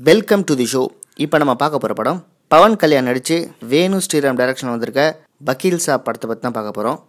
welcome to the show இப்போ நம்ம பார்க்க போகிற படம் பவன் கல்யாண் நடித்து வேணு ஸ்ரீராம் டைரக்ஷன் வந்திருக்க வக்கீல் சாப் படத்தை பற்றி தான் பார்க்க போகிறோம்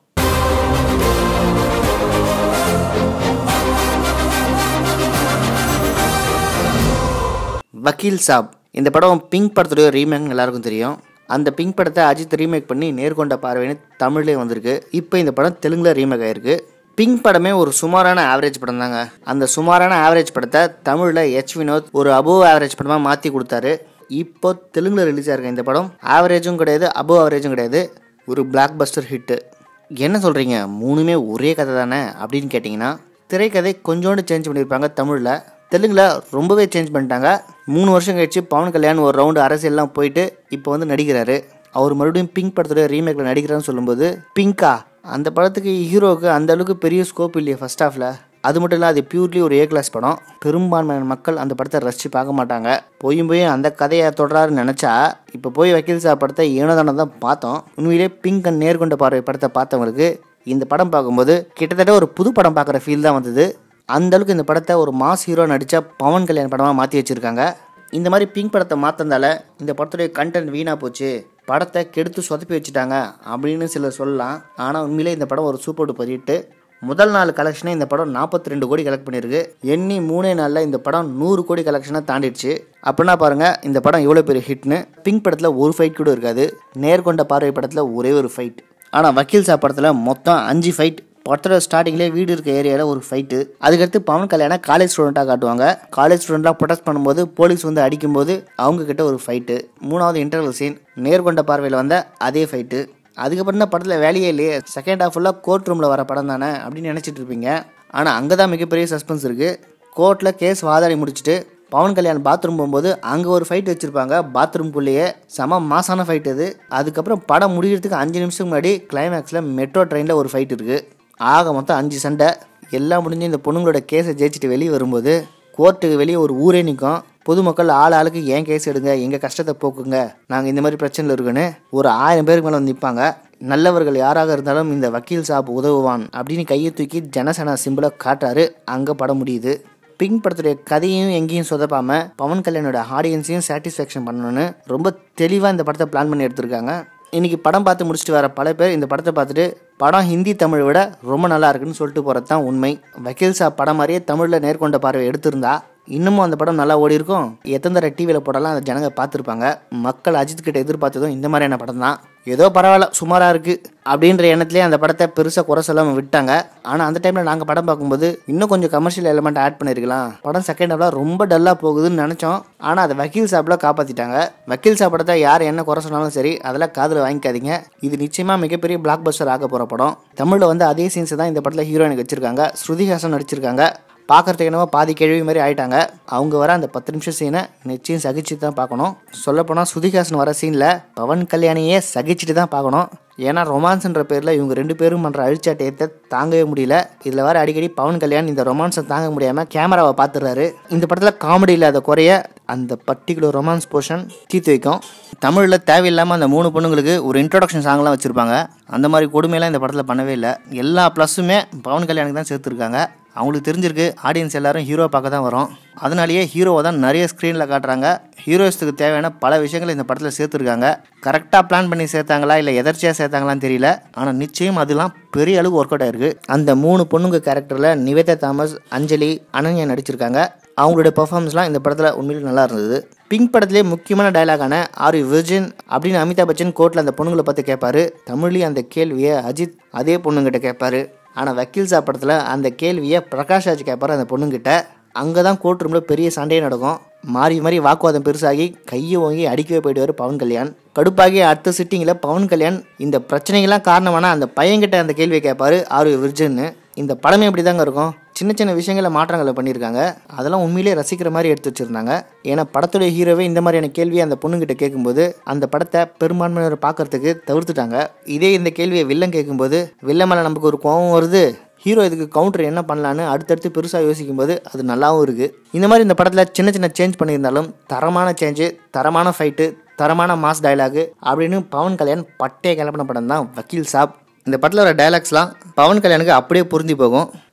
வக்கீல் சாப் இந்த படம் பிங்க் படத்துடைய ரீமேக் எல்லாருக்கும் தெரியும் அந்த பிங்க் படத்தை அஜித் ரீமேக் பண்ணி நேர்கொண்ட பார்வைன்னு தமிழ்லேயே வந்திருக்கு இப்போ இந்த படம் தெலுங்குல ரீமேக் ஆயிருக்கு பிங்க் படமே ஒரு சுமாரான ஆவரேஜ் படம் தாங்க அந்த சுமாரான ஆவரேஜ் படத்தை தமிழில் எச் வினோத் ஒரு அபோவ் ஆவரேஜ் படமாக மாற்றி கொடுத்தாரு இப்போ தெலுங்குல ரிலீஸ் ஆயிருக்க இந்த படம் ஆவரேஜும் கிடையாது அபோவ் ஆவரேஜும் கிடையாது ஒரு பிளாக் பஸ்டர் ஹிட்டு என்ன சொல்கிறீங்க மூணுமே ஒரே கதை தானே அப்படின்னு கேட்டிங்கன்னா திரைக்கதை கொஞ்சோண்டு சேஞ்ச் பண்ணியிருப்பாங்க தமிழில் தெலுங்கில் ரொம்பவே சேஞ்ச் பண்ணிட்டாங்க மூணு வருஷம் கழிச்சு பவன் கல்யாண் ஒரு ரவுண்டு அரசியல்லாம் போயிட்டு இப்போ வந்து நடிக்கிறாரு அவர் மறுபடியும் பிங்க் படத்துடைய ரீமேக்கில் நடிக்கிறான்னு சொல்லும்போது பிங்கா அந்த படத்துக்கு ஹீரோவுக்கு அந்த அளவுக்கு பெரிய ஸ்கோப் இல்லையே ஃபர்ஸ்ட் ஹாஃபில் அது மட்டும் இல்லை அது பியூர்லி ஒரு ஏ கிளாஸ் படம் பெரும்பான்மையான மக்கள் அந்த படத்தை ரசித்து பார்க்க மாட்டாங்க போயும் போய் அந்த கதையை தொடராருன்னு நினச்சா இப்போ போய் வக்கீல் சார் படத்தை ஏனோதானே தான் பார்த்தோம் உண்மையிலே பிங்க் அண்ட் நேர்கொண்ட பார்வை படத்தை பார்த்தவங்களுக்கு இந்த படம் பார்க்கும்போது கிட்டத்தட்ட ஒரு புது படம் பார்க்குற ஃபீல் தான் வந்தது அந்த அளவுக்கு இந்த படத்தை ஒரு மாஸ் ஹீரோ நடித்த பவன் கல்யாண் படமாக மாற்றி வச்சுருக்காங்க இந்த மாதிரி பிங்க் படத்தை மாற்றினால இந்த படத்துடைய கண்டென்ட் வீணாக போச்சு படத்தை கெடுத்து சொதப்பி வச்சுட்டாங்க அப்படின்னு சிலர் சொல்லலாம் ஆனால் உண்மையிலே இந்த படம் ஒரு சூப்பர் டூப்பர் ஹிட்டு முதல் நாள் கலெக்ஷனே இந்த படம் நாற்பத்தி ரெண்டு கோடி கலெக்ட் பண்ணியிருக்கு எண்ணி மூணே நாளில் இந்த படம் நூறு கோடி கலெக்ஷனை தாண்டிடுச்சு அப்படின்னா பாருங்கள் இந்த படம் எவ்வளோ பெரிய ஹிட்னு பிங்க் படத்தில் ஒரு ஃபைட் கூட இருக்காது நேர்கொண்ட பார்வை படத்தில் ஒரே ஒரு ஃபைட் ஆனால் வக்கீல் சா படத்தில் மொத்தம் அஞ்சு ஃபைட் படத்தோட ஸ்டார்டிங்லேயே வீடு இருக்க ஏரியாவில் ஒரு ஃபைட்டு அதுக்கடுத்து பவன் கல்யாணம் காலேஜ் ஸ்டூடெண்ட்டாக காட்டுவாங்க காலேஜ் ஸ்டூடெண்ட்டாக ப்ரொடெஸ்ட் பண்ணும்போது போலீஸ் வந்து அடிக்கும்போது அவங்க கிட்ட ஒரு ஃபைட்டு மூணாவது இன்டர்வல் சீன் நேர்கொண்ட பார்வையில் வந்த அதே ஃபைட்டு அதுக்கப்புறம் தான் படத்தில் வேலையே இல்லையே செகண்ட் ஹாஃப் ஃபுல்லாக கோர்ட் ரூமில் வர படம் தானே அப்படின்னு நினச்சிட்டு இருப்பீங்க ஆனால் அங்கே தான் மிகப்பெரிய சஸ்பென்ஸ் இருக்குது கோர்ட்டில் கேஸ் வாதாடி முடிச்சுட்டு பவன் கல்யாண் பாத்ரூம் போகும்போது அங்கே ஒரு ஃபைட் வச்சுருப்பாங்க பாத்ரூம்குள்ளேயே செம மாசான ஃபைட் அது அதுக்கப்புறம் படம் முடிகிறதுக்கு அஞ்சு நிமிஷத்துக்கு முன்னாடி கிளைமேக்ஸில் மெட்ரோ ட்ரெயினில் ஒரு ஃபைட் இருக்குது ஆக மொத்தம் அஞ்சு சண்டை எல்லாம் முடிஞ்சு இந்த பொண்ணுங்களோட கேஸை ஜெயிச்சுட்டு வெளியே வரும்போது கோர்ட்டுக்கு வெளியே ஒரு ஊரே நிற்கும் பொதுமக்கள் ஆள் ஆளுக்கு ஏன் கேஸ் எடுங்க எங்கள் கஷ்டத்தை போக்குங்க நாங்கள் இந்த மாதிரி பிரச்சனையில் இருக்குன்னு ஒரு ஆயிரம் பேருக்கு மேலே வந்து நிற்பாங்க நல்லவர்கள் யாராக இருந்தாலும் இந்த வக்கீல் சாப் உதவுவான் அப்படின்னு கையை தூக்கி ஜனசனா சிம்பிளை காட்டாரு அங்கே படம் முடியுது பிங்க் படத்துடைய கதையும் எங்கேயும் சொதப்பாம பவன் கல்யாணோட ஆடியன்ஸையும் சாட்டிஸ்ஃபேக்ஷன் பண்ணணும்னு ரொம்ப தெளிவாக இந்த படத்தை பிளான் பண்ணி எடுத்திருக்காங்க இன்னைக்கு படம் பார்த்து முடிச்சுட்டு வர பல பேர் இந்த படத்தை பார்த்துட்டு படம் ஹிந்தி தமிழை விட ரொம்ப நல்லா இருக்குன்னு சொல்லிட்டு போகிறது தான் உண்மை வக்கீல் சாப் படம் மாதிரியே தமிழில் நேர்கொண்ட பார்வை எடுத்திருந்தா இன்னமும் அந்த படம் நல்லா ஓடி இருக்கும் எத்தனை தடவை டிவியில் போடலாம் அந்த ஜனங்க பார்த்துருப்பாங்க மக்கள் அஜித் கிட்ட எதிர்பார்த்ததும் இந்த மாதிரியான படம் தான் ஏதோ பரவாயில்ல சுமாராக இருக்குது அப்படின்ற எண்ணத்துலேயே அந்த படத்தை பெருசாக குறை சொல்லாமல் விட்டாங்க ஆனால் அந்த டைமில் நாங்கள் படம் பார்க்கும்போது இன்னும் கொஞ்சம் கமர்ஷியல் எலிமெண்ட் ஆட் பண்ணியிருக்கலாம் படம் செகண்ட் ஹாஃபில் ரொம்ப டல்லாக போகுதுன்னு நினச்சோம் ஆனால் அதை வக்கீல் சாப்பில் காப்பாற்றிட்டாங்க வக்கீல் சாப்பிடத்தை யார் என்ன குறை சொன்னாலும் சரி அதெல்லாம் காதில் வாங்கிக்காதீங்க இது நிச்சயமாக மிகப்பெரிய பிளாக் பஸ்டர் ஆக போகிற படம் தமிழில் வந்து அதே சீன்ஸ் தான் இந்த படத்தில் ஹீரோயினுக்கு வச்சுருக்காங்க ஸ்ருதிஹாசன் நடிச்சிருக்காங்க பார்க்குறதுக்கு என்னவோ பாதி கேள்வி மாதிரி ஆயிட்டாங்க அவங்க வர அந்த பத்து நிமிஷம் சீனை நிச்சயம் சகிச்சு தான் பார்க்கணும் சொல்லப்போனால் சுதிகாசன் வர சீனில் பவன் கல்யாணியே சகிச்சுட்டு தான் பார்க்கணும் ஏன்னா ரொமான்ஸ்ன்ற பேரில் இவங்க ரெண்டு பேரும் பண்ணுற அழிச்சாட்டயத்தை தாங்கவே முடியல இதில் வர அடிக்கடி பவன் கல்யாண் இந்த ரொமான்ஸை தாங்க முடியாமல் கேமராவை பார்த்துடுறாரு இந்த படத்தில் காமெடி இல்லாத குறைய அந்த பர்டிகுலர் ரொமான்ஸ் போர்ஷன் தீர்த்து வைக்கும் தமிழில் தேவையில்லாமல் அந்த மூணு பொண்ணுங்களுக்கு ஒரு இன்ட்ரோடக்ஷன் சாங்லாம் வச்சுருப்பாங்க அந்த மாதிரி கொடுமையெல்லாம் இந்த படத்தில் பண்ணவே இல்லை எல்லா ப்ளஸ்ஸுமே பவன் கல்யாணுக்கு தான் சேர்த்துருக்காங்க அவங்களுக்கு தெரிஞ்சிருக்கு ஆடியன்ஸ் எல்லாரும் ஹீரோ பார்க்க தான் வரும் அதனாலேயே ஹீரோவை தான் நிறைய ஸ்க்ரீனில் காட்டுறாங்க ஹீரோயிஸ்த்துக்கு தேவையான பல விஷயங்கள் இந்த படத்தில் சேர்த்துருக்காங்க கரெக்டாக பிளான் பண்ணி சேர்த்தாங்களா இல்லை எதர்ச்சியாக சேர்த்தாங்களான்னு தெரியல ஆனால் நிச்சயம் அதெல்லாம் பெரிய அளவு ஒர்க் அவுட் ஆயிருக்கு அந்த மூணு பொண்ணுங்க கேரக்டரில் நிவேதா தாமஸ் அஞ்சலி அனன்யா நடிச்சிருக்காங்க அவங்களுடைய பர்ஃபார்மன்ஸ்லாம் இந்த படத்தில் உண்மையிலே நல்லா இருந்தது பிங்க் படத்திலே முக்கியமான டைலாகான ஆர் யூ விர்ஜின் அப்படின்னு அமிதாப் பச்சன் கோர்ட்டில் அந்த பொண்ணுங்களை பார்த்து கேட்பாரு தமிழ்லேயும் அந்த கேள்வியை அஜித் அதே பொண்ணுங்கிட்ட கேட்பாரு ஆனால் வக்கீல் சா படத்தில் அந்த கேள்வியை பிரகாஷ் ராஜ் கேட்பாரு அந்த பொண்ணுங்கிட்ட அங்கே தான் கோர்ட் ரூமில் பெரிய சண்டையே நடக்கும் மாறி மாறி வாக்குவாதம் பெருசாகி கையை வாங்கி அடிக்கவே போயிடுவார் பவன் கல்யாண் கடுப்பாகி அடுத்த சிட்டிங்கில் பவன் கல்யாண் இந்த பிரச்சனைகள்லாம் காரணமான அந்த பையன்கிட்ட அந்த கேள்வியை கேட்பாரு ஆறு விர்ஜன்னு இந்த படமே இப்படி தாங்க இருக்கும் சின்ன சின்ன விஷயங்கள மாற்றங்களை பண்ணியிருக்காங்க அதெல்லாம் உண்மையிலேயே ரசிக்கிற மாதிரி எடுத்து வச்சிருந்தாங்க ஏன்னா படத்துடைய ஹீரோவே இந்த மாதிரியான கேள்வியை அந்த பொண்ணுங்கிட்ட கேட்கும்போது அந்த படத்தை பெரும்பான்மையினர் பார்க்கறதுக்கு தவிர்த்துட்டாங்க இதே இந்த கேள்வியை வில்லன் கேட்கும்போது வில்ல மேலே நமக்கு ஒரு கோபம் வருது ஹீரோ இதுக்கு கவுண்டர் என்ன பண்ணலான்னு அடுத்தடுத்து பெருசாக யோசிக்கும்போது அது நல்லாவும் இருக்குது இந்த மாதிரி இந்த படத்தில் சின்ன சின்ன சேஞ்ச் பண்ணியிருந்தாலும் தரமான சேஞ்சு தரமான ஃபைட்டு தரமான மாஸ் டயலாகு அப்படின்னு பவன் கல்யாண் பட்டைய கிளப்பின படம் தான் வக்கீல் சாப் இந்த படத்தில் வர டைலாக்ஸ்லாம் பவன் கல்யாணுக்கு அப்படியே புரிஞ்சு போகும்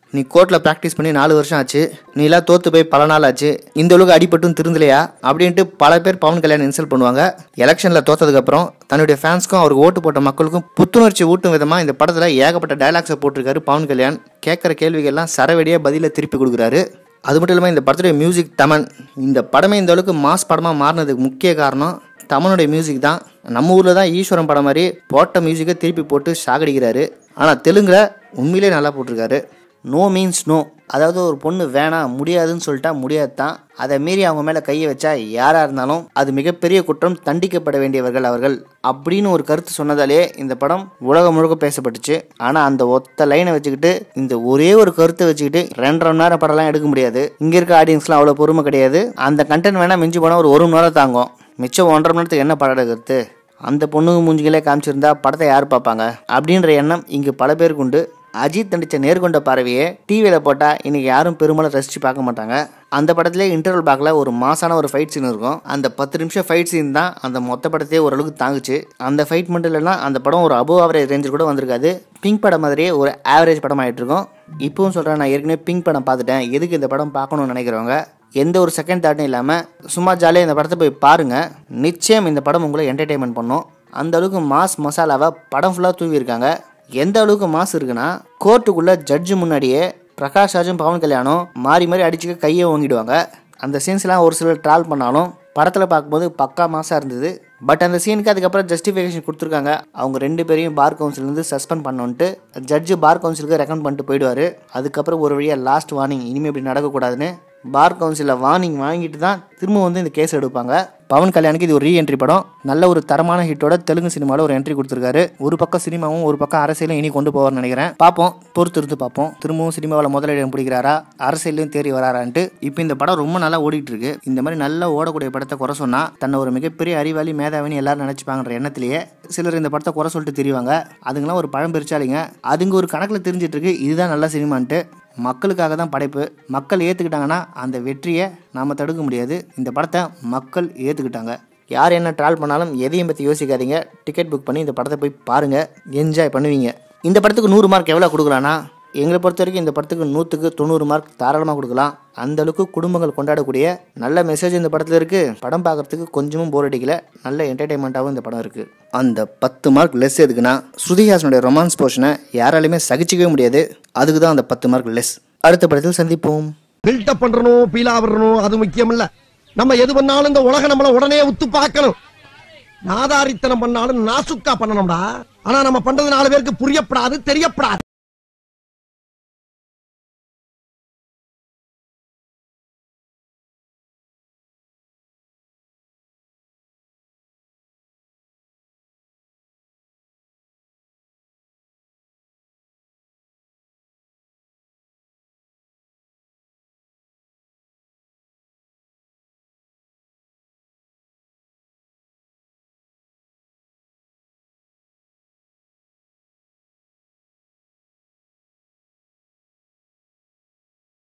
நீ கோர்ட்டில் ப்ராக்டிஸ் பண்ணி நாலு வருஷம் ஆச்சு நீ எல்லாம் தோத்து போய் பல நாள் ஆச்சு இந்த அளவுக்கு அடிபட்டும் திருந்தலையா அப்படின்ட்டு பல பேர் பவன் கல்யாண் இன்சல்ட் பண்ணுவாங்க எலெக்ஷனில் தோத்ததுக்கப்புறம் தன்னுடைய ஃபேன்ஸ்க்கும் அவருக்கு ஓட்டு போட்ட மக்களுக்கும் புத்துணர்ச்சி ஊட்டும் விதமாக இந்த படத்தில் ஏகப்பட்ட டைலாக்ஸை போட்டிருக்காரு பவன் கல்யாண் கேட்குற கேள்விகள்லாம் சரவெடியாக பதிலை திருப்பி கொடுக்குறாரு அது மட்டும் இல்லாமல் இந்த படத்துடைய மியூசிக் தமன் இந்த படமே இந்த அளவுக்கு மாஸ் படமாக மாறினதுக்கு முக்கிய காரணம் தமனுடைய மியூசிக் தான் நம்ம ஊரில் தான் ஈஸ்வரன் படம் மாதிரி போட்ட மியூசிக்கை திருப்பி போட்டு சாகடிக்கிறாரு ஆனால் தெலுங்குல உண்மையிலே நல்லா போட்டிருக்காரு நோ மீன்ஸ் நோ அதாவது ஒரு பொண்ணு வேணாம் முடியாதுன்னு சொல்லிட்டா முடியாது தான் அதை மீறி அவங்க மேலே கையை வச்சா யாராக இருந்தாலும் அது மிகப்பெரிய குற்றம் தண்டிக்கப்பட வேண்டியவர்கள் அவர்கள் அப்படின்னு ஒரு கருத்து சொன்னதாலே இந்த படம் உலகம் முழுக்க பேசப்பட்டுச்சு ஆனால் அந்த ஒத்த லைனை வச்சுக்கிட்டு இந்த ஒரே ஒரு கருத்தை வச்சுக்கிட்டு ரெண்டரை மணி நேரம் படம்லாம் எடுக்க முடியாது இங்கே இருக்க ஆடியன்ஸ்லாம் அவ்வளோ பொறுமை கிடையாது அந்த கண்டென்ட் வேணால் மிஞ்சி போனால் ஒரு ஒரு மணி நேரம் தாங்கும் மிச்சம் ஒன்றரை மணி நேரத்துக்கு என்ன படம் எடுக்கிறது அந்த பொண்ணுங்க மூஞ்சிகளே காமிச்சிருந்தா படத்தை யார் பார்ப்பாங்க அப்படின்ற எண்ணம் இங்கு பல பேருக்கு உண்டு அஜித் நடித்த நேர்கொண்ட பார்வையை டிவியில் போட்டால் இன்னைக்கு யாரும் பெரும்பாலும் ரசித்து பார்க்க மாட்டாங்க அந்த படத்திலே இன்டர்வல் பார்க்கல ஒரு மாசான ஒரு ஃபைட் சீன் இருக்கும் அந்த பத்து நிமிஷம் ஃபைட் சீன் தான் அந்த மொத்த படத்தையே ஓரளவுக்கு தாங்குச்சு அந்த ஃபைட் மட்டும் இல்லைன்னா அந்த படம் ஒரு அபோவ் ஆவரேஜ் ரேஞ்சில் கூட வந்திருக்காது பிங்க் படம் மாதிரியே ஒரு ஆவரேஜ் படம் ஆகிட்டு இருக்கும் இப்பவும் சொல்கிறேன் நான் ஏற்கனவே பிங்க் படம் பார்த்துட்டேன் எதுக்கு இந்த படம் பார்க்கணும்னு நினைக்கிறவங்க எந்த ஒரு செகண்ட் தாட்டும் இல்லாமல் சும்மா ஜாலியாக இந்த படத்தை போய் பாருங்கள் நிச்சயம் இந்த படம் உங்களை என்டர்டெயின்மெண்ட் பண்ணும் அந்த அளவுக்கு மாஸ் மசாலாவை படம் ஃபுல்லாக தூவியிருக்காங்க எந்த அளவுக்கு மாஸ் இருக்குன்னா கோர்ட்டுக்குள்ளே ஜட்ஜு முன்னாடியே பிரகாஷ் ராஜும் பவன் கல்யாணம் மாறி மாறி அடிச்சுக்க கையை ஓங்கிடுவாங்க அந்த சீன்ஸ்லாம் ஒரு சிலர் ட்ரால் பண்ணாலும் படத்தில் பார்க்கும்போது பக்கா மாசாக இருந்தது பட் அந்த சீனுக்கு அதுக்கப்புறம் ஜஸ்டிஃபிகேஷன் கொடுத்துருக்காங்க அவங்க ரெண்டு பேரையும் பார் கவுன்சிலேருந்து சஸ்பெண்ட் பண்ணோன்ட்டு ஜட்ஜு பார் கவுன்சிலுக்கு ரெக்கமெண்ட் பண்ணிட்டு போயிடுவார் அதுக்கப்புறம் ஒரு வழியாக லாஸ்ட் வார்னிங் இனிமேல் இப்படி நடக்கக்கூடாதுன்னு பார் கவுன்சிலில் வார்னிங் வாங்கிட்டு தான் திரும்ப வந்து இந்த கேஸ் எடுப்பாங்க பவன் கல்யாணுக்கு இது ஒரு ரீஎன்ட்ரி படம் நல்ல ஒரு தரமான ஹிட்டோட தெலுங்கு சினிமாவில் ஒரு என்ட்ரி கொடுத்துருக்காரு ஒரு பக்கம் சினிமாவும் ஒரு பக்கம் அரசியலும் இனி கொண்டு போவார்னு நினைக்கிறேன் பார்ப்போம் பொறுத்து இருந்து பார்ப்போம் திரும்பவும் சினிமாவில் முதலிடம் பிடிக்கிறாரா அரசியலையும் தேறி வராரான்ட்டு இப்போ இந்த படம் ரொம்ப நல்லா ஓடிட்டு இருக்கு இந்த மாதிரி நல்லா ஓடக்கூடிய படத்தை குறை சொன்னா தன்னை ஒரு மிகப்பெரிய அறிவாளி மேதாவின்னு எல்லாரும் நினைச்சுப்பாங்கன்ற எண்ணத்திலேயே சிலர் இந்த படத்தை குறை சொல்லிட்டு தெரிவாங்க அதுங்களாம் ஒரு பழம் பெருச்சாலிங்க அதுங்க ஒரு கணக்கில் தெரிஞ்சிட்டு இருக்கு இதுதான் நல்ல சினிமான்ட்டு மக்களுக்காக தான் படைப்பு மக்கள் ஏற்றுக்கிட்டாங்கன்னா அந்த வெற்றியை நாம் தடுக்க முடியாது இந்த படத்தை மக்கள் ஏற்றுக்கிட்டாங்க யார் என்ன ட்ரால் பண்ணாலும் எதையும் பற்றி யோசிக்காதீங்க டிக்கெட் புக் பண்ணி இந்த படத்தை போய் பாருங்கள் என்ஜாய் பண்ணுவீங்க இந்த படத்துக்கு நூறு மார்க் எவ்வளோ கொடுக்கலான்னா எங்களை பொறுத்த வரைக்கும் இந்த படத்துக்கு நூற்றுக்கு தொண்ணூறு மார்க் தாராளமாக கொடுக்கலாம் அந்த அளவுக்கு குடும்பங்கள் கொண்டாடக்கூடிய நல்ல மெசேஜ் இந்த படத்தில் இருக்குது படம் பார்க்குறதுக்கு கொஞ்சமும் போர் அடிக்கல நல்ல என்டர்டைன்மெண்ட்டாகவும் இந்த படம் இருக்குது அந்த பத்து மார்க் லெஸ் எதுக்குன்னா ஸ்ருதிஹாசனுடைய ரொமான்ஸ் போர்ஷனை யாராலையுமே சகிச்சிக்கவே முடியாது அதுக்கு தான் அந்த பத்து மார்க் லெஸ் அடுத்த படத்தில் சந்திப்போம் பில்டப் பண்றணும் பீலா விடணும் அது முக்கியம் இல்ல நம்ம எது பண்ணாலும் இந்த உலகம் நம்மள உடனே உத்து பார்க்கணும் நாதாரித்தனம் பண்ணாலும் நாசுக்கா பண்ணணும்டா ஆனா நம்ம பண்றது நாலு பேருக்கு புரியப்படாது தெரியப்படாது